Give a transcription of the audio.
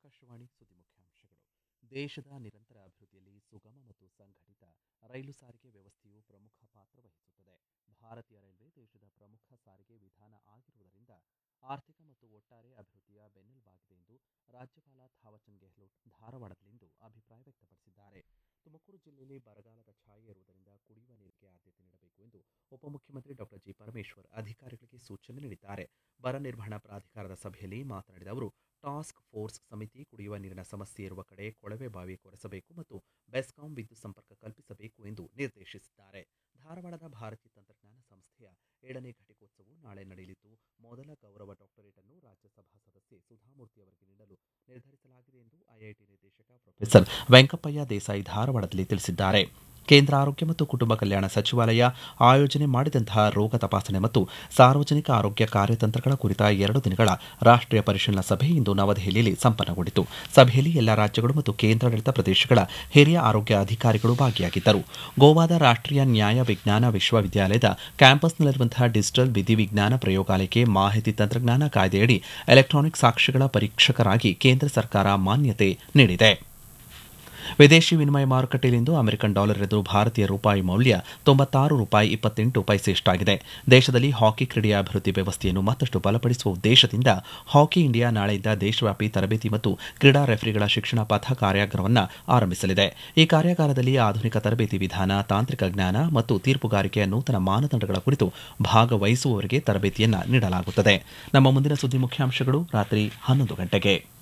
ಆಕಾಶವಾಣಿ ಸುದ್ದಿ ಮುಖ್ಯಾಂಶಗಳು ದೇಶದ ನಿರಂತರ ಅಭಿವೃದ್ಧಿಯಲ್ಲಿ ಸುಗಮ ಮತ್ತು ಸಂಘಟಿತ ರೈಲು ಸಾರಿಗೆ ವ್ಯವಸ್ಥೆಯು ಪ್ರಮುಖ ಪಾತ್ರ ವಹಿಸುತ್ತದೆ ಭಾರತೀಯ ರೈಲ್ವೆ ದೇಶದ ಪ್ರಮುಖ ಸಾರಿಗೆ ವಿಧಾನ ಆಗಿರುವುದರಿಂದ ಆರ್ಥಿಕ ಮತ್ತು ಒಟ್ಟಾರೆ ಅಭಿವೃದ್ಧಿಯ ಬೆನ್ನೆಲುಬಾಗಿದೆ ಎಂದು ರಾಜ್ಯಪಾಲ ಥಾವರ್ಚಂದ್ ಗೆಹ್ಲೋಟ್ ಧಾರವಾಡದಲ್ಲಿಂದು ಅಭಿಪ್ರಾಯ ವ್ಯಕ್ತಪಡಿಸಿದ್ದಾರೆ ತುಮಕೂರು ಜಿಲ್ಲೆಯಲ್ಲಿ ಬರಗಾಲದ ಛಾಯೆ ಇರುವುದರಿಂದ ಕುಡಿಯುವ ನೀರಿಗೆ ಆದ್ಯತೆ ನೀಡಬೇಕು ಎಂದು ಉಪಮುಖ್ಯಮಂತ್ರಿ ಡಾಕ್ಟರ್ ಜಿ ಪರಮೇಶ್ವರ್ ಅಧಿಕಾರಿಗಳಿಗೆ ಸೂಚನೆ ನೀಡಿದ್ದಾರೆ ಬರ ನಿರ್ವಹಣಾ ಪ್ರಾಧಿಕಾರದ ಸಭೆಯಲ್ಲಿ ಮಾತನಾಡಿದ ಅವರು ಟಾಸ್ಕ್ ಫೋರ್ಸ್ ಸಮಿತಿ ಕುಡಿಯುವ ನೀರಿನ ಸಮಸ್ಯೆ ಇರುವ ಕಡೆ ಕೊಳವೆ ಬಾವಿ ಕೊರೆಸಬೇಕು ಮತ್ತು ಬೆಸ್ಕಾಂ ವಿದ್ಯುತ್ ಸಂಪರ್ಕ ಕಲ್ಪಿಸಬೇಕು ಎಂದು ನಿರ್ದೇಶಿಸಿದ್ದಾರೆ ಧಾರವಾಡದ ಭಾರತೀಯ ತಂತ್ರಜ್ಞಾನ ಸಂಸ್ಥೆಯ ಏಳನೇ ಘಟಿಕೋತ್ಸವವು ನಾಳೆ ನಡೆಯಲಿದ್ದು ಮೊದಲ ಗೌರವ ಡಾಕ್ಟರೇಟ್ ಅನ್ನು ರಾಜ್ಯಸಭಾ ಸದಸ್ಯೆ ಸುಧಾಮೂರ್ತಿ ಅವರಿಗೆ ನೀಡಲು ನಿರ್ಧರಿಸಲಾಗಿದೆ ಎಂದು ಐಐಟಿ ನಿರ್ದೇಶಕ ಪ್ರೊಫೆಸರ್ ವೆಂಕಪ್ಪಯ್ಯ ದೇಸಾಯಿ ಧಾರವಾಡದಲ್ಲಿ ತಿಳಿಸಿದ್ದಾರೆ ಕೇಂದ್ರ ಆರೋಗ್ಯ ಮತ್ತು ಕುಟುಂಬ ಕಲ್ಯಾಣ ಸಚಿವಾಲಯ ಆಯೋಜನೆ ಮಾಡಿದಂತಹ ರೋಗ ತಪಾಸಣೆ ಮತ್ತು ಸಾರ್ವಜನಿಕ ಆರೋಗ್ಯ ಕಾರ್ಯತಂತ್ರಗಳ ಕುರಿತ ಎರಡು ದಿನಗಳ ರಾಷ್ಟ್ರೀಯ ಪರಿಶೀಲನಾ ಸಭೆ ಇಂದು ನವದೆಹಲಿಯಲ್ಲಿ ಸಂಪನ್ನಗೊಂಡಿತು ಸಭೆಯಲ್ಲಿ ಎಲ್ಲ ರಾಜ್ಯಗಳು ಮತ್ತು ಕೇಂದ್ರಾಡಳಿತ ಪ್ರದೇಶಗಳ ಹಿರಿಯ ಆರೋಗ್ಯ ಅಧಿಕಾರಿಗಳು ಭಾಗಿಯಾಗಿದ್ದರು ಗೋವಾದ ರಾಷ್ಟ್ರೀಯ ನ್ಯಾಯ ವಿಜ್ಞಾನ ವಿಶ್ವವಿದ್ಯಾಲಯದ ಕ್ಯಾಂಪಸ್ನಲ್ಲಿರುವಂತಹ ಡಿಜಿಟಲ್ ವಿಧಿವಿಜ್ಞಾನ ಪ್ರಯೋಗಾಲಯಕ್ಕೆ ಮಾಹಿತಿ ತಂತ್ರಜ್ಞಾನ ಕಾಯ್ದೆಯಡಿ ಎಲೆಕ್ಟ್ರಾನಿಕ್ ಸಾಕ್ಷ್ಯಗಳ ಪರೀಕ್ಷಕರಾಗಿ ಕೇಂದ್ರ ಸರ್ಕಾರ ಮಾನ್ಯತೆ ನೀಡಿದೆ ವಿದೇಶಿ ವಿನಿಮಯ ಮಾರುಕಟ್ಟೆಯಲ್ಲಿಂದು ಅಮೆರಿಕನ್ ಡಾಲರ್ ಎದುರು ಭಾರತೀಯ ರೂಪಾಯಿ ಮೌಲ್ಯ ತೊಂಬತ್ತಾರು ರೂಪಾಯಿ ಇಪ್ಪತ್ತೆಂಟು ಪೈಸೆಯಷ್ಟಾಗಿದೆ ದೇಶದಲ್ಲಿ ಹಾಕಿ ಕ್ರೀಡೆಯ ಅಭಿವೃದ್ಧಿ ವ್ಯವಸ್ಥೆಯನ್ನು ಮತ್ತಷ್ಟು ಬಲಪಡಿಸುವ ಉದ್ದೇಶದಿಂದ ಹಾಕಿ ಇಂಡಿಯಾ ನಾಳೆಯಿಂದ ದೇಶವ್ಯಾಪಿ ತರಬೇತಿ ಮತ್ತು ಕ್ರೀಡಾ ರೆಫರಿಗಳ ಶಿಕ್ಷಣ ಪಥ ಕಾರ್ಯಾಗಾರವನ್ನು ಆರಂಭಿಸಲಿದೆ ಈ ಕಾರ್ಯಾಗಾರದಲ್ಲಿ ಆಧುನಿಕ ತರಬೇತಿ ವಿಧಾನ ತಾಂತ್ರಿಕ ಜ್ಞಾನ ಮತ್ತು ತೀರ್ಪುಗಾರಿಕೆಯ ನೂತನ ಮಾನದಂಡಗಳ ಕುರಿತು ಭಾಗವಹಿಸುವವರಿಗೆ ತರಬೇತಿಯನ್ನು ನೀಡಲಾಗುತ್ತದೆ ನಮ್ಮ ಮುಂದಿನ ಸುದ್ದಿ ಮುಖ್ಯಾಂಶಗಳು ರಾತ್ರಿ ಹನ್ನೊಂದು ಗಂಟೆಗೆ